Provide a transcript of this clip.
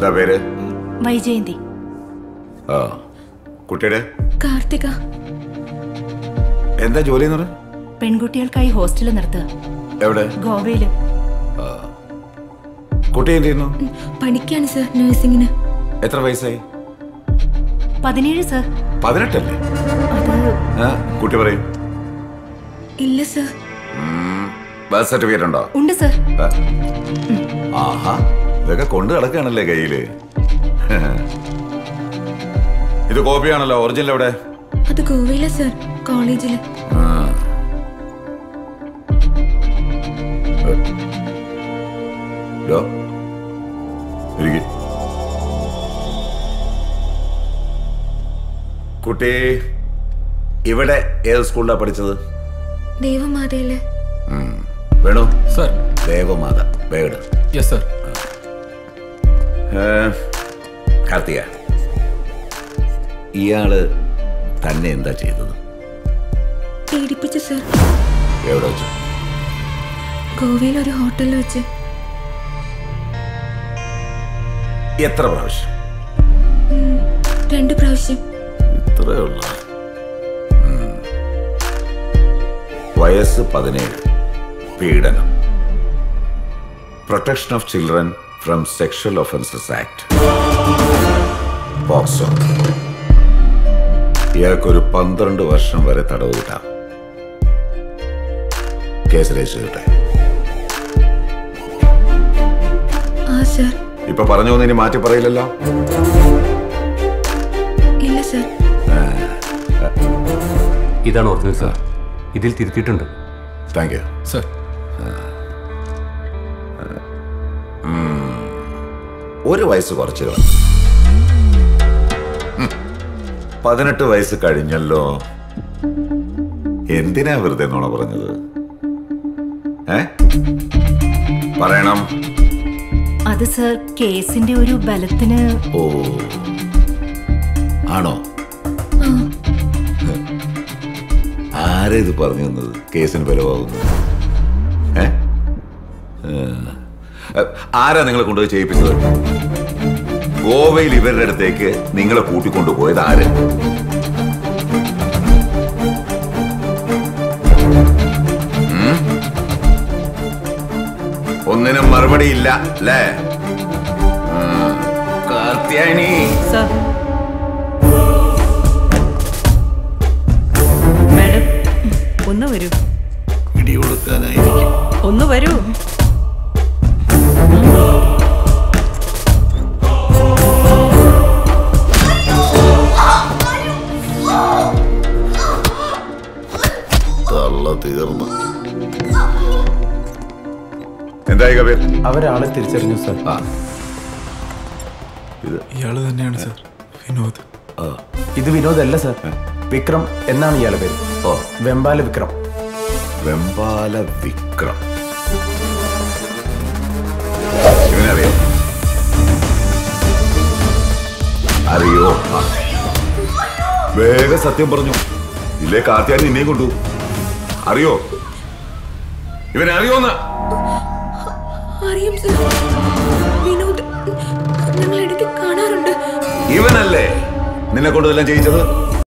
എന്താ പേര് വൈജയന്തി ആ കുട്ടിയുടെ കാർത്തിക എന്താ ജോലി എന്ന് പറഞ്ഞ പെൺകുട്ടികൾക്കായി ഹോസ്റ്റൽ നിർത്തുക എവിടെ ഗോവയില് കുട്ടി എന്ത് ചെയ്യുന്നു പഠിക്കാണ് സർ നഴ്സിംഗിന് എത്ര വയസ്സായി പതിനേഴ് സർ പതിനെട്ടല്ലേ അത് ആ കുട്ടി പറയും ഇല്ല സർ ബർത്ത് സർട്ടിഫിക്കറ്റ് ഉണ്ടോ ഉണ്ട് സർ ആ. ആഹാ ഇതൊക്കെ കൊണ്ട് കിടക്കുകയാണല്ലേ കയ്യില് ഇത് കോപ്പിയാണല്ലോ ഒറിജിനൽ എവിടെ അത് ഗോവയില സർ കോളേജില് ആ. ഡോ, ഇരിക്ക്. കുട്ടി ഇവിടെ ഏത് സ്കൂളിലാണ് പഠിച്ചത് ദേവമാതയില് വേണോ സർ ദേവമാത വേട് യെസ് സർ കാർത്തിക ഇയാള് തന്നെ എന്താ ചെയ്തത് പീഡിപ്പിച്ചു സർ എവിടെ വെച്ചു ഗോവയിൽ ഒരു ഹോട്ടലിൽ വെച്ച് എത്ര പ്രാവശ്യം രണ്ട് പ്രാവശ്യം ഇത്രേ ഉള്ള വയസ്സ് പതിനേഴ് പീഡനം protection of children from sexual offences act POCSO ഇയാൾക്കൊരു പന്ത്രണ്ട് വർഷം വരെ തടവ് കിട്ടാം കേസ് രജിസ്റ്റർ ചെയ്യട്ടെ ആ സർ ഇപ്പൊ പറഞ്ഞു വന്ന് ഇനി മാറ്റി പറയില്ലല്ലോ ഇല്ല സർ ഇതാണ് ഒറിജിനൽ സാർ ഇതിൽ തിരുത്തിയിട്ടുണ്ട് താങ്ക് യു സർ ഒരു വയസ്സ് കുറച്ച് കളഞ്ഞു. ഉം. പതിനെട്ട് വയസ്സ് കഴിഞ്ഞല്ലോ എന്തിനാ വെറുതെ നുണ പറഞ്ഞത് ഏ പറയണം അത് സർ കേസിന്റെ ഒരു ബലത്തിന് ഓ ആണോ ആരാ ഇത് പറഞ്ഞു തന്നത് കേസിന് ബലമാകുന്നു ഏ ഏ, ആരാ നിങ്ങളെ കൊണ്ടുപോയി ചെയ്യിപ്പിച്ചത് ഗോവയിൽ ഇവരുടെ അടുത്തേക്ക് നിങ്ങളെ കൂട്ടിക്കൊണ്ടുപോയത് ആര് ഉം? ഒന്നിനും മറുപടി ഇല്ല അല്ലേ ഉം. കാർത്യായനി സർ മാഡം ഒന്ന് വരൂ ഇടി കൊടുക്കാനായിരിക്കും ഒന്ന് വരൂ തള്ള തീർന്നു എന്തായി കബീർ അവരാളെ തിരിച്ചറിഞ്ഞു സർ ആ ഇത് ഇയാള് തന്നെയാണ് സർ വിനോദ് ആ ഇത് വിനോദ് അല്ല സർ വിക്രം എന്നാണ് ഇയാളുടെ പേര് ഓ വെമ്പാല വിക്രം വെമ്പാല വിക്രം ഇവനറിയോ അറിയോ ആ. വേഗം സത്യം പറഞ്ഞു ഇല്ലേ കാർത്തിയാനി നിന്നെയും കൊണ്ടു അറിയോ ഇവനെ അറിയോന്ന് അറിയാം സർ വിനോദ് ഞങ്ങൾ ഇടയ്ക്ക് കാണാറുണ്ട് ഇവനല്ലേ നിന്നെ കൊണ്ട് ഇതെല്ലാം ചെയ്യിച്ചത്